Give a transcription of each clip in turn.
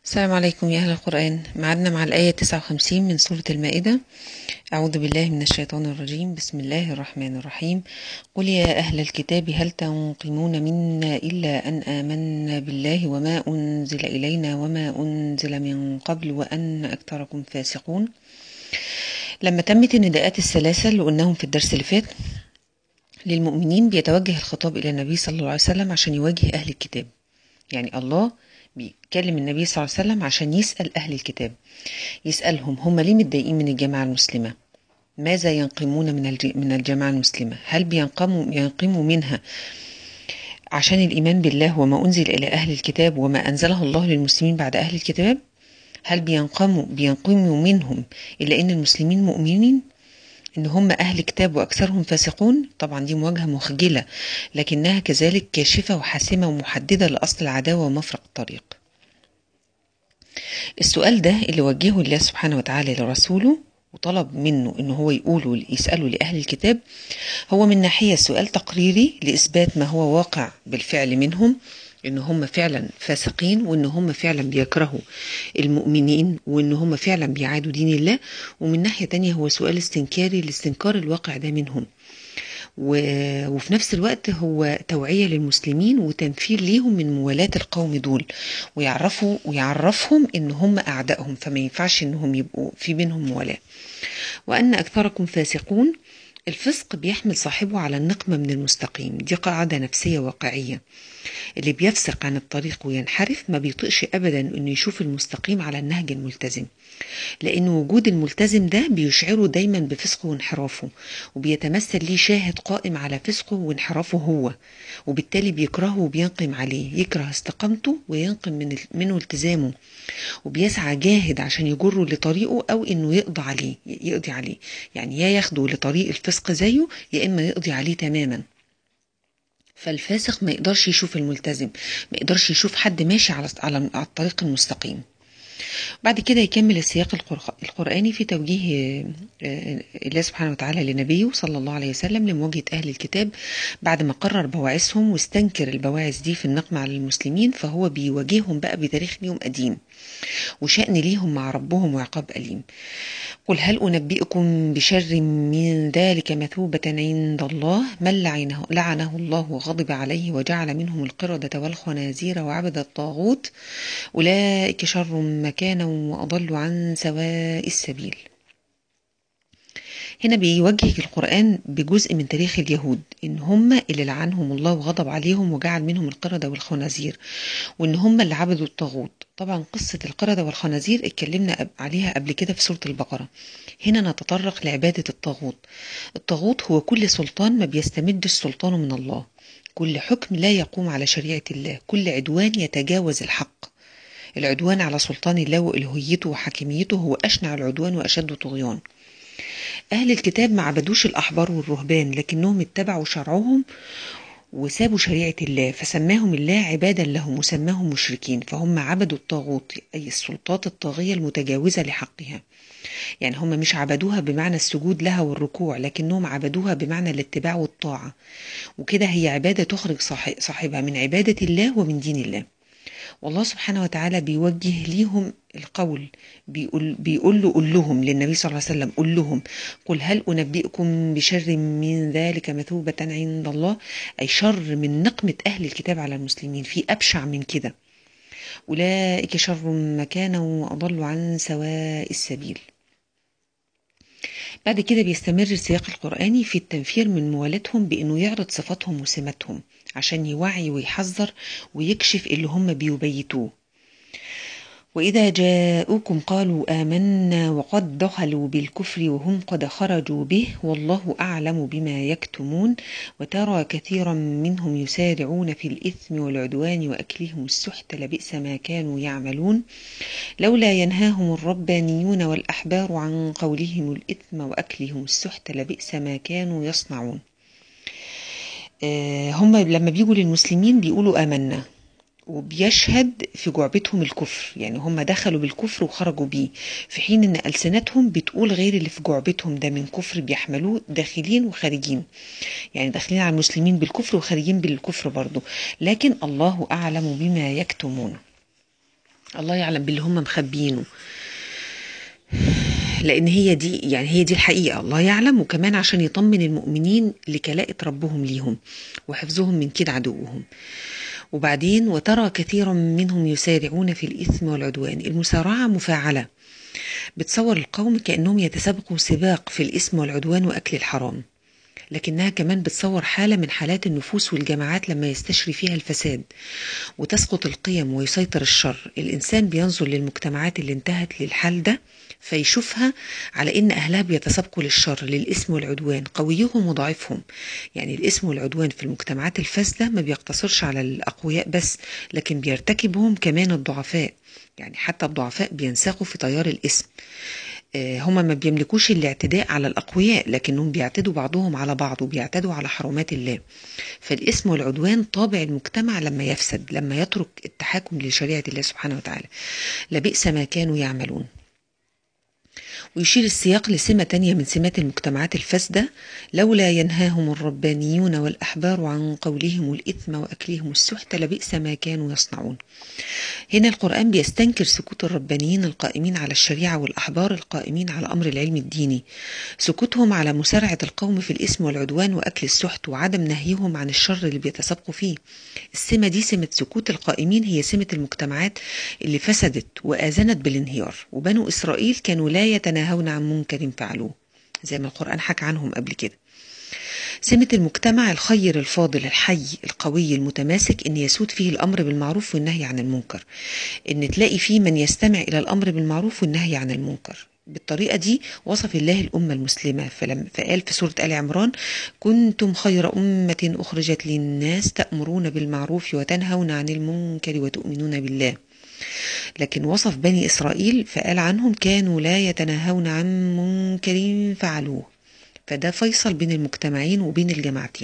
السلام عليكم يا أهل القرآن معدنا مع الآية 59 من سورة المائدة أعوذ بالله من الشيطان الرجيم بسم الله الرحمن الرحيم قل يا أهل الكتاب هل تنقمون منا إلا أن آمنا بالله وما أنزل إلينا وما أنزل من قبل وأن أكثركم فاسقون لما تمت النداءات الثلاثة اللي قلناهم في الدرس اللي فات للمؤمنين بيتوجه الخطاب إلى النبي صلى الله عليه وسلم عشان يواجه أهل الكتاب يعني الله بيكلم النبي صلى الله عليه وسلم عشان يسأل أهل الكتاب يسألهم هم ليه متضايقين من الجماعة المسلمة ماذا ينقمون من من الجماعة المسلمة هل بينقموا ينقموا منها عشان الإيمان بالله وما أنزل إلى أهل الكتاب وما أنزله الله للمسلمين بعد أهل الكتاب هل بينقموا بينقموا منهم إلا أن المسلمين مؤمنين ان هم اهل كتاب واكثرهم فاسقون طبعا دي مواجهه مخجله لكنها كذلك كاشفه وحاسمه ومحدده لاصل العداوه ومفرق الطريق السؤال ده اللي وجهه الله سبحانه وتعالى لرسوله وطلب منه ان هو يقوله يساله لاهل الكتاب هو من ناحيه سؤال تقريري لاثبات ما هو واقع بالفعل منهم ان هم فعلا فاسقين وان هم فعلا بيكرهوا المؤمنين وان هم فعلا بيعادوا دين الله ومن ناحيه تانية هو سؤال استنكاري لاستنكار الواقع ده منهم و... وفي نفس الوقت هو توعيه للمسلمين وتنفير ليهم من موالاه القوم دول ويعرفوا ويعرفهم ان هم اعدائهم فما ينفعش انهم يبقوا في بينهم موالاه وان اكثركم فاسقون الفسق بيحمل صاحبه على النقمة من المستقيم دي قاعدة نفسية واقعية اللي بيفسق عن الطريق وينحرف ما بيطقش أبدا أنه يشوف المستقيم على النهج الملتزم لأن وجود الملتزم ده بيشعره دايما بفسقه وانحرافه وبيتمثل ليه شاهد قائم على فسقه وانحرافه هو وبالتالي بيكرهه وبينقم عليه يكره استقامته وينقم من منه التزامه وبيسعى جاهد عشان يجره لطريقه أو أنه يقضي عليه يقضي عليه يعني يا ياخده لطريق الفسق زيه يا إما يقضي عليه تماما فالفاسق ما يقدرش يشوف الملتزم ما يقدرش يشوف حد ماشي على على الطريق المستقيم بعد كده يكمل السياق القرآني في توجيه الله سبحانه وتعالى لنبيه صلى الله عليه وسلم لمواجهة أهل الكتاب بعد ما قرر بواعثهم واستنكر البواعث دي في النقم على المسلمين فهو بيواجههم بقى بتاريخ ليهم قديم وشأن ليهم مع ربهم وعقاب أليم قل هل أنبئكم بشر من ذلك مثوبة عند الله من لعنه, لعنه الله وغضب عليه وجعل منهم القردة والخنازير وعبد الطاغوت أولئك شر مكانا وأضل عن سواء السبيل هنا بيوجه القرآن بجزء من تاريخ اليهود إن هم اللي لعنهم الله وغضب عليهم وجعل منهم القردة والخنازير وإن هم اللي عبدوا الطاغوت طبعا قصة القردة والخنازير اتكلمنا عليها قبل كده في سورة البقرة هنا نتطرق لعبادة الطاغوت الطاغوت هو كل سلطان ما بيستمدش سلطانه من الله كل حكم لا يقوم على شريعة الله كل عدوان يتجاوز الحق العدوان على سلطان الله وإلهيته وحكميته هو أشنع العدوان وأشد طغيان أهل الكتاب ما عبدوش الأحبار والرهبان لكنهم اتبعوا شرعهم وسابوا شريعة الله فسماهم الله عبادا لهم وسماهم مشركين فهم عبدوا الطاغوت أي السلطات الطاغية المتجاوزة لحقها يعني هم مش عبدوها بمعنى السجود لها والركوع لكنهم عبدوها بمعنى الاتباع والطاعة وكده هي عبادة تخرج صاحبها من عبادة الله ومن دين الله والله سبحانه وتعالى بيوجه ليهم القول بيقول, بيقول له قل لهم للنبي صلى الله عليه وسلم قل لهم قل هل أنبئكم بشر من ذلك مثوبة عند الله أي شر من نقمة أهل الكتاب على المسلمين في أبشع من كده أولئك شر مكانا وأضل عن سواء السبيل بعد كده بيستمر السياق القرآني في التنفير من موالاتهم بأنه يعرض صفاتهم وسماتهم عشان يوعي ويحذر ويكشف اللي هم بيبيتوه وإذا جاءوكم قالوا آمنا وقد دخلوا بالكفر وهم قد خرجوا به والله أعلم بما يكتمون وترى كثيرا منهم يسارعون في الإثم والعدوان وأكلهم السحت لبئس ما كانوا يعملون لولا ينهاهم الربانيون والأحبار عن قولهم الإثم وأكلهم السحت لبئس ما كانوا يصنعون هم لما بيجوا للمسلمين بيقولوا آمنا وبيشهد في جعبتهم الكفر يعني هم دخلوا بالكفر وخرجوا بيه في حين ان ألسنتهم بتقول غير اللي في جعبتهم ده من كفر بيحملوه داخلين وخارجين يعني داخلين على المسلمين بالكفر وخارجين بالكفر برضه لكن الله أعلم بما يكتمون الله يعلم باللي هم مخبيينه لان هي دي يعني هي دي الحقيقه الله يعلم وكمان عشان يطمن المؤمنين لكلاءه ربهم ليهم وحفظهم من كيد عدوهم وبعدين وترى كثيرا منهم يسارعون في الاثم والعدوان المسارعه مفاعله بتصور القوم كانهم يتسابقوا سباق في الاثم والعدوان واكل الحرام لكنها كمان بتصور حالة من حالات النفوس والجماعات لما يستشري فيها الفساد وتسقط القيم ويسيطر الشر الإنسان بينظر للمجتمعات اللي انتهت للحال ده فيشوفها على ان اهلها بيتسابقوا للشر للاسم والعدوان قويهم وضعيفهم يعني الاسم والعدوان في المجتمعات الفاسده ما بيقتصرش على الاقوياء بس لكن بيرتكبهم كمان الضعفاء يعني حتى الضعفاء بينساقوا في تيار الاسم هما ما بيملكوش الاعتداء على الأقوياء لكنهم بيعتدوا بعضهم على بعض وبيعتدوا على حرمات الله فالإسم والعدوان طابع المجتمع لما يفسد لما يترك التحاكم لشريعة الله سبحانه وتعالى لبئس ما كانوا يعملون ويشير السياق لسمة تانية من سمات المجتمعات الفاسدة لولا ينهاهم الربانيون والأحبار عن قولهم الإثم وأكلهم السحت لبئس ما كانوا يصنعون هنا القرآن بيستنكر سكوت الربانيين القائمين على الشريعة والأحبار القائمين على أمر العلم الديني سكوتهم على مسارعة القوم في الإثم والعدوان وأكل السحت وعدم نهيهم عن الشر اللي بيتسابقوا فيه السمة دي سمة سكوت القائمين هي سمة المجتمعات اللي فسدت وآذنت بالانهيار وبنو إسرائيل كانوا لا يتناهون عن منكر فعلوه زي ما القرآن حكى عنهم قبل كده سمة المجتمع الخير الفاضل الحي القوي المتماسك ان يسود فيه الامر بالمعروف والنهي عن المنكر ان تلاقي فيه من يستمع الى الامر بالمعروف والنهي عن المنكر بالطريقة دي وصف الله الأمة المسلمة فلم فقال في سورة آل عمران كنتم خير أمة أخرجت للناس تأمرون بالمعروف وتنهون عن المنكر وتؤمنون بالله لكن وصف بني إسرائيل فقال عنهم كانوا لا يتناهون عن منكر فعلوه فده فيصل بين المجتمعين وبين الجماعتين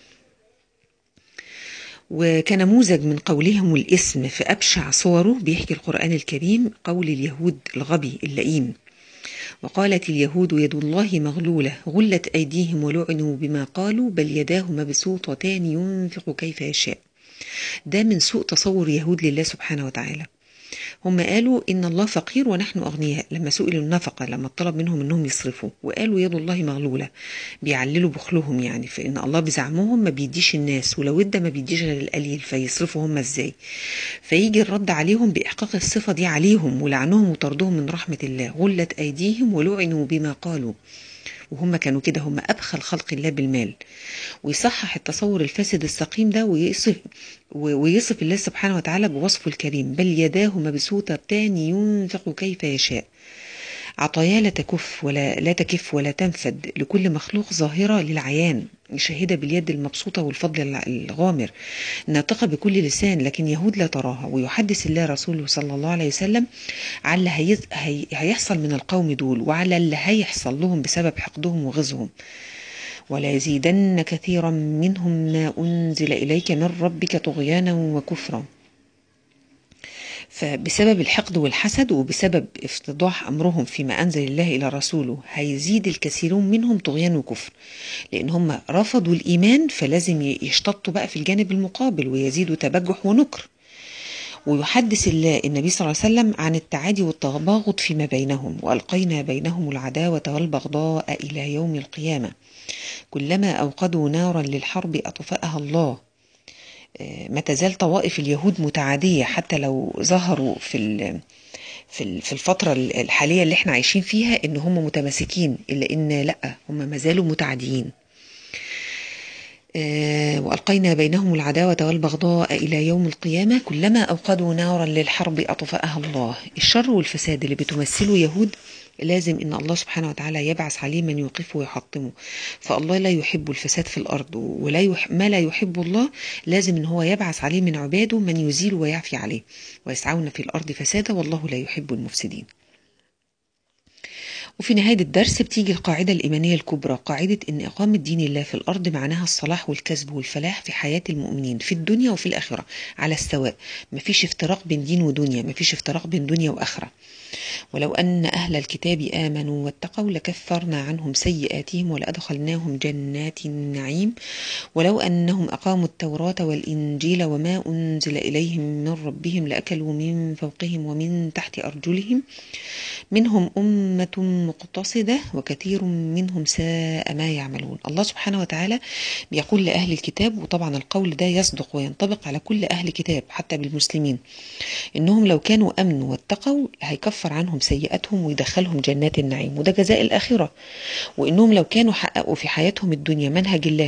وكنموذج من قولهم الاسم في أبشع صوره بيحكي القرآن الكريم قول اليهود الغبي اللئيم وقالت اليهود يد الله مغلولة غلت أيديهم ولعنوا بما قالوا بل يداه مبسوطتان ينفق كيف يشاء ده من سوء تصور يهود لله سبحانه وتعالى هم قالوا إن الله فقير ونحن أغنياء لما سئلوا النفقة لما طلب منهم أنهم يصرفوا وقالوا يد الله مغلولة بيعللوا بخلهم يعني فإن الله بزعمهم ما بيديش الناس ولو ادى ما بيديش غير القليل فيصرفوا هم إزاي فيجي الرد عليهم بإحقاق الصفة دي عليهم ولعنهم وطردهم من رحمة الله غلت أيديهم ولعنوا بما قالوا وهم كانوا كده هم أبخل خلق الله بالمال ويصحح التصور الفاسد السقيم ده ويصف ويصف الله سبحانه وتعالى بوصفه الكريم بل يداه مبسوطتان ينفق كيف يشاء عطايا لا تكف ولا لا تكف ولا تنفد لكل مخلوق ظاهرة للعيان شاهدة باليد المبسوطة والفضل الغامر ناطقة بكل لسان لكن يهود لا تراها ويحدث الله رسوله صلى الله عليه وسلم على اللي هيز... هي... هيحصل من القوم دول وعلى اللي هيحصل لهم بسبب حقدهم وغزهم ولا يزيدن كثيرا منهم ما أنزل إليك من ربك طغيانا وكفرا فبسبب الحقد والحسد وبسبب افتضاح امرهم فيما انزل الله الى رسوله هيزيد الكثيرون منهم طغيان وكفر لان هم رفضوا الايمان فلازم يشتطوا بقى في الجانب المقابل ويزيدوا تبجح ونكر ويحدث الله النبي صلى الله عليه وسلم عن التعادي والتباغض فيما بينهم والقينا بينهم العداوه والبغضاء الى يوم القيامه كلما اوقدوا نارا للحرب اطفاها الله ما تزال طوائف اليهود متعادية حتى لو ظهروا في في الفترة الحالية اللي احنا عايشين فيها ان هم متماسكين الا ان لا هم ما زالوا متعاديين وألقينا بينهم العداوة والبغضاء إلى يوم القيامة كلما أوقدوا نارا للحرب أطفأها الله الشر والفساد اللي بتمثله يهود لازم ان الله سبحانه وتعالى يبعث عليه من يوقفه ويحطمه فالله لا يحب الفساد في الارض ولا يح... ما لا يحب الله لازم ان هو يبعث عليه من عباده من يزيل ويعفي عليه ويسعون في الارض فسادا والله لا يحب المفسدين وفي نهاية الدرس بتيجي القاعدة الإيمانية الكبرى قاعدة إن إقامة دين الله في الأرض معناها الصلاح والكسب والفلاح في حياة المؤمنين في الدنيا وفي الآخرة على السواء مفيش افتراق بين دين ودنيا مفيش افتراق بين دنيا وآخرة ولو أن أهل الكتاب آمنوا واتقوا لكفرنا عنهم سيئاتهم ولأدخلناهم جنات النعيم ولو أنهم أقاموا التوراة والإنجيل وما أنزل إليهم من ربهم لأكلوا من فوقهم ومن تحت أرجلهم منهم أمة مقتصدة وكثير منهم ساء ما يعملون الله سبحانه وتعالى بيقول لأهل الكتاب وطبعا القول ده يصدق وينطبق على كل أهل كتاب حتى بالمسلمين إنهم لو كانوا أمنوا واتقوا هيكفر عنهم سيئاتهم ويدخلهم جنات النعيم وده جزاء الآخرة وإنهم لو كانوا حققوا في حياتهم الدنيا منهج الله